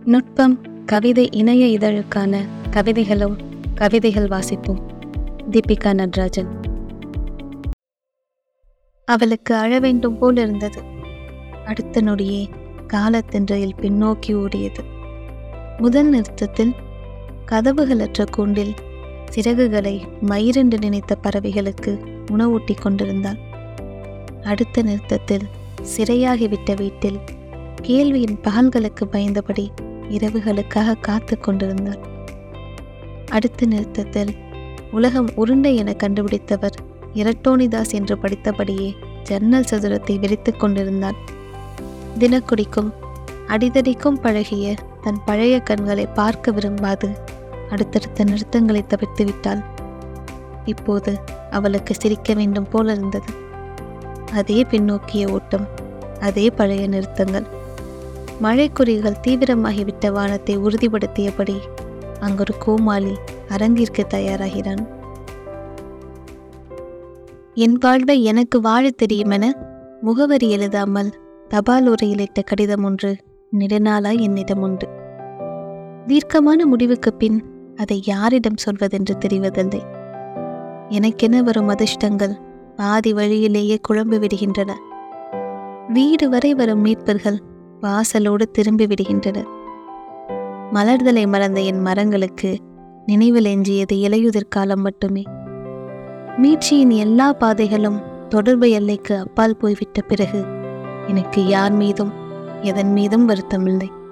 நுட்பம் கவிதை இணைய இதழுக்கான கவிதைகளும் கவிதைகள் வாசிப்போம் தீபிகா நடராஜன் அவளுக்கு அழ வேண்டும் போல் இருந்தது அடுத்த நொடியே காலத்தின்றையில் பின்னோக்கி ஓடியது முதல் நிறுத்தத்தில் கதவுகளற்ற கூண்டில் சிறகுகளை மயிரென்று நினைத்த பறவைகளுக்கு உணவூட்டி கொண்டிருந்தாள் அடுத்த நிறுத்தத்தில் சிறையாகிவிட்ட வீட்டில் கேள்வியின் பகல்களுக்கு பயந்தபடி இரவுகளுக்காக காத்து கொண்டிருந்தாள் அடுத்த நிறுத்தத்தில் உலகம் உருண்டை என கண்டுபிடித்தவர் இரட்டோனிதாஸ் என்று படித்தபடியே ஜன்னல் சதுரத்தை விரித்துக் கொண்டிருந்தாள் தினக்குடிக்கும் அடிதடிக்கும் பழகிய தன் பழைய கண்களை பார்க்க விரும்பாது அடுத்தடுத்த நிறுத்தங்களை தவிர்த்து விட்டாள் இப்போது அவளுக்கு சிரிக்க வேண்டும் போல இருந்தது அதே பின்னோக்கிய ஓட்டம் அதே பழைய நிறுத்தங்கள் மழைக்குறிகள் தீவிரமாகிவிட்ட வானத்தை உறுதிப்படுத்தியபடி அங்கொரு கோமாளி அரங்கிற்கு தயாராகிறான் என் வாழ்வை எனக்கு வாழத் தெரியுமென முகவரி எழுதாமல் தபால் உரையிலிட்ட கடிதம் ஒன்று நெடுநாளாய் என்னிடம் உண்டு தீர்க்கமான முடிவுக்கு பின் அதை யாரிடம் சொல்வதென்று தெரிவதில்லை எனக்கென வரும் அதிர்ஷ்டங்கள் பாதி வழியிலேயே குழம்பி விடுகின்றன வீடு வரை வரும் மீட்பர்கள் வாசலோடு திரும்பி விடுகின்றனர் மலர்தலை மறந்த என் மரங்களுக்கு நினைவில் எஞ்சியது இலையுதிர் காலம் மட்டுமே மீட்சியின் எல்லா பாதைகளும் தொடர்பு எல்லைக்கு அப்பால் போய்விட்ட பிறகு எனக்கு யார் மீதும் எதன் மீதும் வருத்தமில்லை